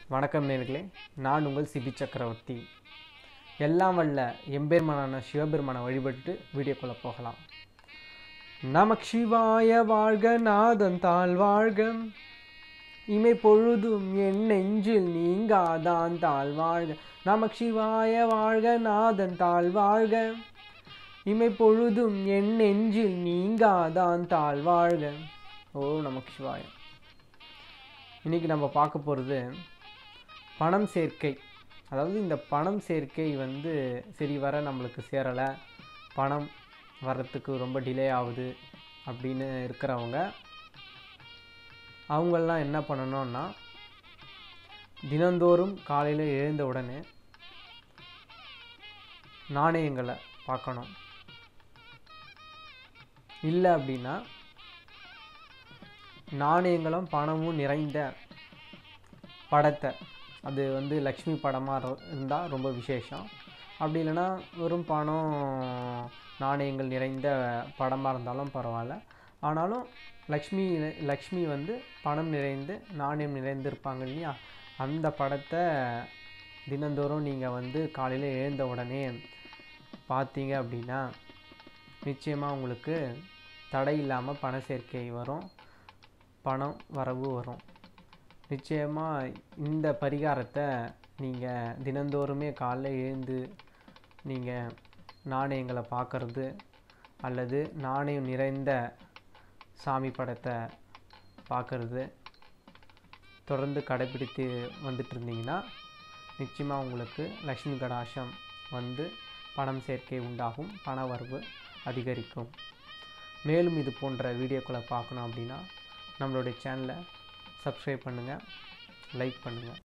வணக்கம் நேர்களே நான் உங்கள் சிபி சக்கரவர்த்தி எல்லாம் வல்ல எம்பெருமானான சிவபெருமானை வழிபட்டு வீடியோக்குள்ளே போகலாம் நமக் சிவாய வாழ்க நாதன் தாழ் வாழ்க இமை பொழுதும் என் நெஞ்சில் நீங்காதான் தாழ் வாழ்க நமக் சிவாய வாழ்க நாதன் தாழ் வாழ்க இமை பொழுதும் என் நெஞ்சில் நீங்காதான் தாழ் வாழ்க ஓ நமக் சிவாய இன்னைக்கு நம்ம பார்க்க போகிறது பணம் சேர்க்கை அதாவது இந்த பணம் சேர்க்கை வந்து சரி வர நம்மளுக்கு சேரலை பணம் வர்றதுக்கு ரொம்ப டிலே ஆகுது அப்படின்னு இருக்கிறவங்க அவங்கெல்லாம் என்ன பண்ணணும்னா தினந்தோறும் காலையில் எழுந்த உடனே நாணயங்களை பார்க்கணும் இல்லை அப்படின்னா நாணயங்களும் பணமும் நிறைந்த படத்தை அது வந்து லக்ஷ்மி படமாக இருந்தால் ரொம்ப விசேஷம் அப்படி இல்லைன்னா வெறும் பணம் நாணயங்கள் நிறைந்த படமாக இருந்தாலும் பரவாயில்ல ஆனாலும் லக்ஷ்மி லக்ஷ்மி வந்து பணம் நிறைந்து நாணயம் நிறைந்து இருப்பாங்க இல்லையா அந்த படத்தை தினந்தோறும் நீங்கள் வந்து காலையில் எழுந்த உடனே பார்த்தீங்க அப்படின்னா நிச்சயமாக உங்களுக்கு தடை இல்லாமல் பண சேர்க்கை வரும் பணம் வரவு வரும் நிச்சயமாக இந்த பரிகாரத்தை நீங்கள் தினந்தோறுமே காலைல எழுந்து நீங்கள் நாணயங்களை பார்க்கறது அல்லது நாணயம் நிறைந்த சாமி படத்தை பார்க்கறது தொடர்ந்து கடைப்பிடித்து வந்துட்டு இருந்தீங்கன்னா நிச்சயமாக உங்களுக்கு லக்ஷ்மி கடாசம் வந்து பணம் சேர்க்கை உண்டாகும் பண வரவு அதிகரிக்கும் மேலும் இது போன்ற வீடியோக்களை பார்க்கணும் அப்படின்னா நம்மளுடைய சேனலை சப்ஸ்கிரைப் பண்ணுங்கள் லைக் பண்ணுங்கள்